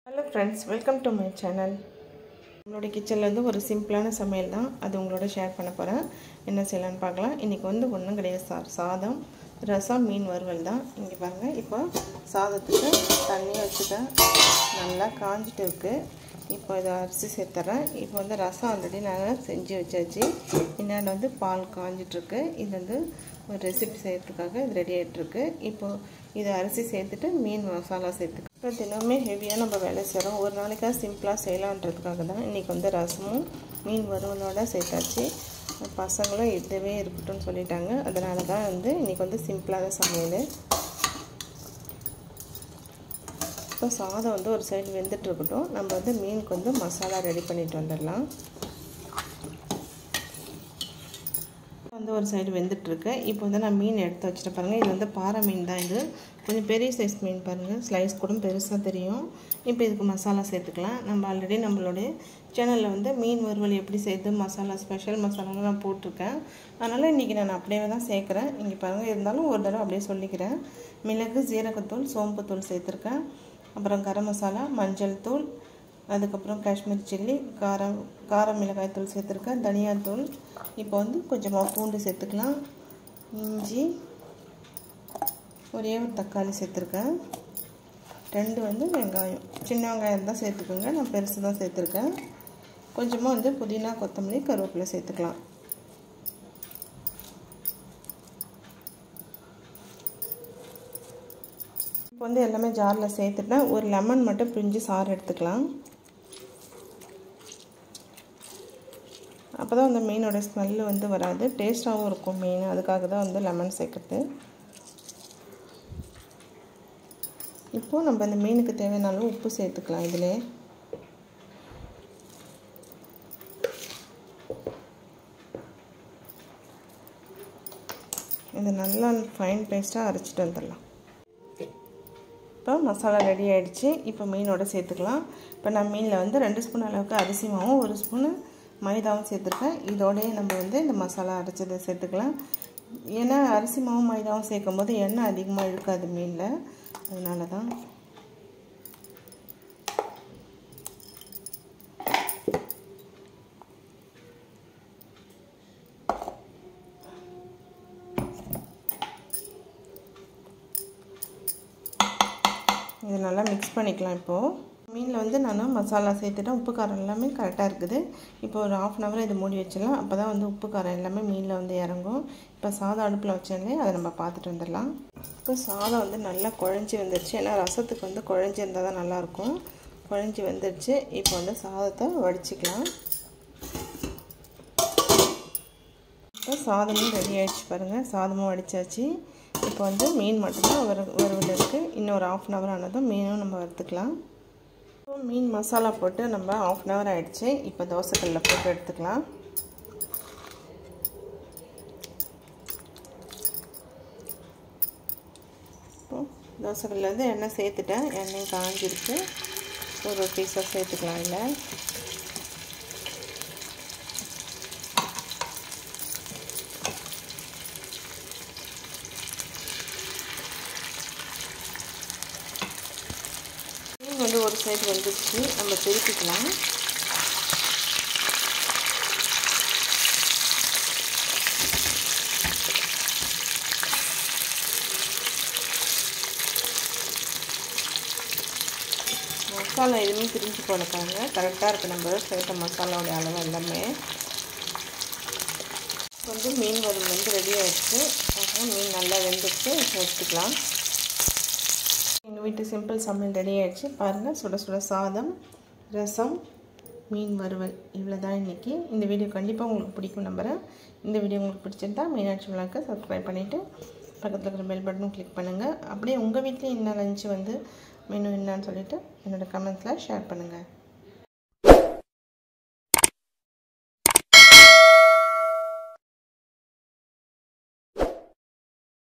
hello friends welcome to my channel நம்மளோட கிச்சனில் வந்து ஒரு சிம்பிளான சமையல் தான் அது உங்களோட ஷேர் பண்ண போகிறேன் என்ன செய்யலான்னு பார்க்கலாம் இன்றைக்கி வந்து ஒன்றும் கிடையாது சார் சாதம் ரசம் மீன் வறுவல் தான் இங்கே பாருங்கள் இப்போ சாதத்துக்கு தண்ணியை வச்சுட்டேன் நல்லா காஞ்சிட்டு இருக்குது இப்போ இதை அரிசி சேர்த்துறேன் இப்போ வந்து ரசம் ஆல்ரெடி நாங்கள் செஞ்சு வச்சாச்சு இன்னாண்ட வந்து பால் காஞ்சிட்ருக்கு இது வந்து ஒரு ரெசிபி செய்கிறதுக்காக இது ரெடி ஆகிட்டுருக்கு இப்போது இதை அரிசி சேர்த்துட்டு மீன் மசாலா சேர்த்துக்கு இப்போ தினமுமே ஹெவியாக நம்ம வேலை செய்கிறோம் ஒரு நாளைக்காக சிம்பிளாக செய்யலான்றதுக்காக தான் இன்றைக்கி வந்து ரசமும் மீன் வறுவலோட சேர்த்தாச்சு பசங்களும் இதுவே இருக்கட்டும்னு சொல்லிட்டாங்க அதனால தான் வந்து இன்றைக்கி வந்து சிம்பிளான சமையல் இப்போ சாதம் வந்து ஒரு சைடு வெந்துட்டு இருக்கட்டும் நம்ம வந்து மீனுக்கு வந்து மசாலா ரெடி பண்ணிட்டு வந்துடலாம் வந்து ஒரு சைடு வெந்துட்டுருக்கு இப்போ வந்து நான் மீன் எடுத்து வச்சுட்டு பாருங்கள் இது வந்து பாறை மீன் தான் இது கொஞ்சம் பெரிய சைஸ் மீன் பாருங்கள் ஸ்லைஸ் கூட பெருசாக தெரியும் இப்போ இதுக்கு மசாலா சேர்த்துக்கலாம் நம்ம ஆல்ரெடி நம்மளுடைய சேனலில் வந்து மீன் வறுவல் எப்படி செய்யுது மசாலா ஸ்பெஷல் மசாலாலாம் நான் போட்டிருக்கேன் அதனால் இன்றைக்கி நான் அப்படியே தான் சேர்க்குறேன் இங்கே பாருங்கள் இருந்தாலும் ஒரு தடவை அப்படியே சொல்லிக்கிறேன் மிளகு ஜீரகத்தூள் சோம்புத்தூள் சேர்த்துருக்கேன் அப்புறம் கரம் மசாலா மஞ்சள் தூள் அதுக்கப்புறம் காஷ்மீர் சில்லி காரம் காரம் மிளகாய் தூள் சேர்த்துருக்கேன் தனியாத்தூள் இப்போ வந்து கொஞ்சமாக பூண்டு சேர்த்துக்கலாம் இஞ்சி ஒரே ஒரு தக்காளி சேர்த்துருக்கேன் ரெண்டு வந்து வெங்காயம் சின்ன வெங்காயம் தான் சேர்த்துக்கோங்க நான் பெருசு தான் சேர்த்துருக்கேன் கொஞ்சமாக வந்து புதினா கொத்தமல்லி கருவேப்பிலை சேர்த்துக்கலாம் இப்போ வந்து எல்லாமே ஜாரில் சேர்த்துட்டேன் ஒரு லெமன் மட்டும் பிரிஞ்சு சாறு எடுத்துக்கலாம் அப்போ தான் அந்த மீனோட ஸ்மெல்லு வந்து வராது டேஸ்ட்டாகவும் இருக்கும் மீன் அதுக்காக தான் வந்து லெமன் சேர்க்குறது இப்போது நம்ம இந்த மீனுக்கு தேவையான அளவு உப்பு சேர்த்துக்கலாம் இதிலே இது நல்லா ஃபைன் பேஸ்ட்டாக அரைச்சிட்டு வந்துடலாம் இப்போ மசாலா ரெடி ஆகிடுச்சு இப்போ மீனோட சேர்த்துக்கலாம் இப்போ நான் மீனில் வந்து ரெண்டு ஸ்பூன் அளவுக்கு அரிசி மாவும் ஒரு ஸ்பூனு மைதாவும் சேர்த்துருக்கேன் இதோடய நம்ம வந்து இந்த மசாலா அரைச்சதை சேர்த்துக்கலாம் ஏன்னா அரிசி மாவும் மைதாவும் சேர்க்கும் போது எண்ணெய் அதிகமாக இழுக்காது மீனில் அதனால தான் இது நல்லா மிக்ஸ் பண்ணிக்கலாம் இப்போது மீனில் வந்து நான் மசாலா சேர்த்துட்டேன் உப்பு காரம் எல்லாமே கரெக்டாக இருக்குது இப்போ ஒரு ஆஃப் அன் ஹவர் இது மூடி வச்சிடலாம் அப்போ தான் வந்து உப்பு காரம் எல்லாமே மீனில் வந்து இறங்கும் இப்போ சாதம் அடுப்பில் வச்சோன்னே அதை நம்ம பார்த்துட்டு வந்துடலாம் இப்போ சாதம் வந்து நல்லா குழஞ்சி வந்துடுச்சு ஏன்னா ரசத்துக்கு வந்து குழஞ்சி இருந்தால் தான் நல்லாயிருக்கும் குழஞ்சி வந்துடுச்சு இப்போ வந்து சாதத்தை வடிச்சிக்கலாம் இப்போ சாதமும் ரெடி ஆகிடுச்சு பாருங்கள் சாதமும் வடித்தாச்சு இப்போ வந்து மீன் மட்டும்தான் வறு வறுவல் இருக்குது இன்னும் ஒரு ஆஃப் அன் ஹவர் ஆனதும் மீனும் நம்ம வறுத்துக்கலாம் இப்போ மீன் மசாலா போட்டு நம்ம ஆஃப் அன் ஹவர் ஆகிடுச்சு இப்போ தோசைக்கல்லில் போட்டு எடுத்துக்கலாம் இப்போது தோசைக்கல்லில் வந்து எண்ணெய் சேர்த்துட்டேன் எண்ணெய் காஞ்சிருக்கு ஒரு பீஸாக சேர்த்துக்கலாம் இல்லை மீன் வந்து ஒரு சைடு வந்துடுச்சு நம்ம திருப்பிக்கலாம் மசாலா எதுவுமே பிரிஞ்சு போடப்பாங்க கரெக்டாக இருக்குது நம்ம சேர்த்த மசாலாவோட அளவு எல்லாமே வந்து மீன் வறுவல் வந்து ரெடி ஆகிடுச்சு அப்புறம் மீன் நல்லா வெந்துடுச்சு எடுத்துக்கலாம் எங்கள் வீட்டு சிம்பிள் சமையல் ரெடி ஆகிடுச்சு பாருங்கள் சுட சுட சாதம் ரசம் மீன் வறுவல் இவ்வளோ தான் இன்றைக்கி இந்த வீடியோ கண்டிப்பாக உங்களுக்கு பிடிக்கும் நம்புகிறேன் இந்த வீடியோ உங்களுக்கு பிடிச்சிருந்தா மீனாட்சி விழாக்கு சப்ஸ்கிரைப் பண்ணிவிட்டு பக்கத்தில் இருக்கிற பெல் பட்டனும் கிளிக் பண்ணுங்கள் அப்படியே உங்கள் வீட்லேயும் என்ன லஞ்சு வந்து மெனு என்னான்னு சொல்லிவிட்டு என்னோடய கமெண்ட்ஸில் ஷேர் பண்ணுங்கள்